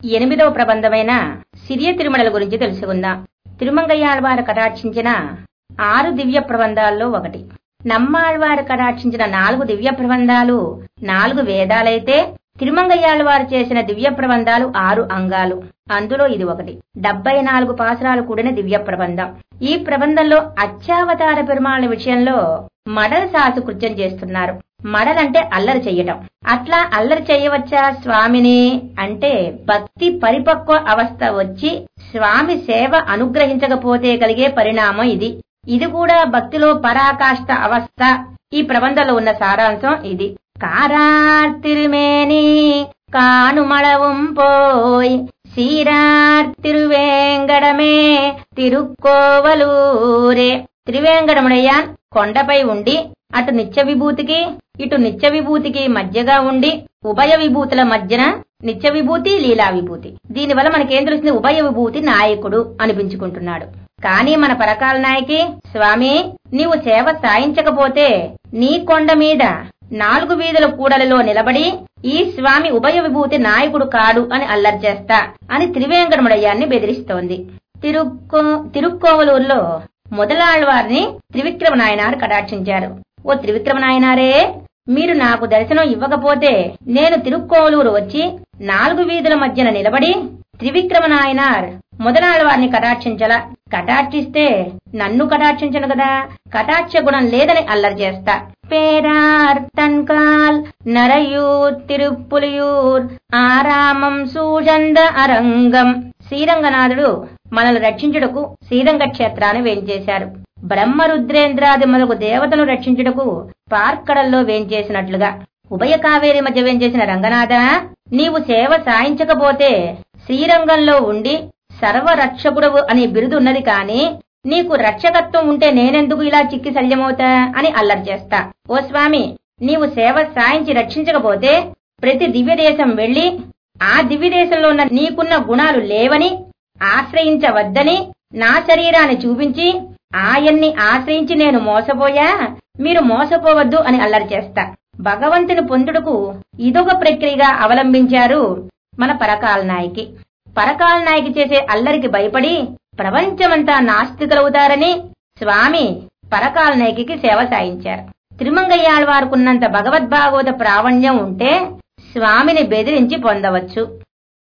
ఎనిమిదవ ప్రబంధమైన సిరియ తిరుమలల గురించి తెలుసుకుందాం తిరుమంగయ్యాళ్వారు కటాక్షించిన ఆరు దివ్య ప్రబంధాల్లో ఒకటి నమ్మాళ్వారు కటాక్షించిన నాలుగు దివ్య ప్రబంధాలు నాలుగు వేదాలైతే తిరుమంగయ్యాళ్వారు చేసిన దివ్య ప్రబంధాలు ఆరు అంగాలు అందులో ఇది ఒకటి డెబ్బై నాలుగు పాసరాలు కూడిన దివ్య ప్రబంధం ఈ ప్రబంధంలో అచ్చావతార పెరుమాళ విషయంలో మడల సాసు కృత్యం చేస్తున్నారు మడలంటే అల్లరి చెయ్యటం అట్లా అల్లరి చెయ్యవచ్చా స్వామిని అంటే భక్తి పరిపక్వ అవస్థ వచ్చి స్వామి సేవ అనుగ్రహించకపోతే కలిగే పరిణామం ఇది ఇది కూడా భక్తిలో పరాకాష్ట అవస్థ ఈ ప్రబంధంలో ఉన్న సారాంశం ఇది కారార్ తిరుమేని కానుమళவும் పోయ్ సీరార్ తిరువేంగడమే తిరుక్కోవలూరే త్రివేంగడముడయ్యాన్ కొండపై ఉండి అటు నిత్య విభూతికి ఇటు నిత్య విభూతికి మధ్యగా ఉండి ఉభయ విభూతుల మధ్యన నిత్య విభూతి లీలా విభూతి దీనివల్ల మనకేం తెలుస్తుంది ఉభయ విభూతి నాయకుడు అనిపించుకుంటున్నాడు కానీ మన పరకాల నాయకి స్వామి నీవు సేవ సాయించకపోతే నీ కొండ మీద నాలుగు వీధుల కూడలిలో నిలబడి ఈ స్వామి ఉభయ విభూతి నాయకుడు కాడు అని అల్లరి చేస్తా అని త్రివేంకటముడయ్యాన్ని బెదిరిస్తోంది తిరుక్కో తిరుక్కోవలూరులో మొదలాళ్వారిని త్రివిక్రమ నాయనారు కటాక్షించారు ఓ త్రివిక్రమ నాయనారే మీరు నాకు దర్శనం ఇవ్వకపోతే నేను తిరుక్కోవలూరు వచ్చి నాలుగు వీధుల మధ్యన నిలబడి త్రివిక్రమ నాయనార్ మొదలాళ్వారిని కటాక్షించలా కటాక్షిస్తే నన్ను కటాక్షించను కదా కటాక్ష గుణం లేదని అల్లరి చేస్తా పేరార్ తన్కాల్ నరయూర్ తిరుప్పులియూర్ ఆరామం సూజంద అరంగం శ్రీరంగనాథుడు మనల్ని రక్షించుటకు శ్రీరంగ క్షేత్రాన్ని వేంచేశారు బ్రహ్మరుద్రేంద్రాది మొదలగు దేవతను రక్షించుటకు పార్కడల్లో వేంచేసినట్లుగా ఉభయ కావేరి మధ్య వేంచేసిన రంగనాథ నీవు సేవ సాయించకపోతే శ్రీరంగంలో ఉండి సర్వరక్షకుడవు అనే బిరుదున్నది కాని నీకు రక్షకత్వం ఉంటే నేనెందుకు ఇలా చిక్కి శల్యమవుతా అని అల్లరి చేస్తా ఓ స్వామి నీవు సేవ సాయించి రక్షించకపోతే ప్రతి దివ్యదేశం వెళ్లి ఆ దివ్యదేశంలో ఉన్న నీకున్న గుణాలు లేవని ఆశ్రయించవద్దని నా శరీరాన్ని చూపించి ఆయన్ని ఆశ్రయించి నేను మోసపోయా మీరు మోసపోవద్దు అని అల్లరి చేస్తా భగవంతుని పొందుడుకు ఇదొక ప్రక్రియగా అవలంబించారు మన పరకాల నాయకి పరకాల నాయకి చేసే అల్లరికి భయపడి ప్రపంచమంతా నాస్తికులవుతారని స్వామి పరకాల నాయకి సేవ సాయించారు తిరుమంగయ్యాళ్వారుకున్నంత భగవద్భాగవత ప్రావణ్యం ఉంటే స్వామిని బెదిరించి పొందవచ్చు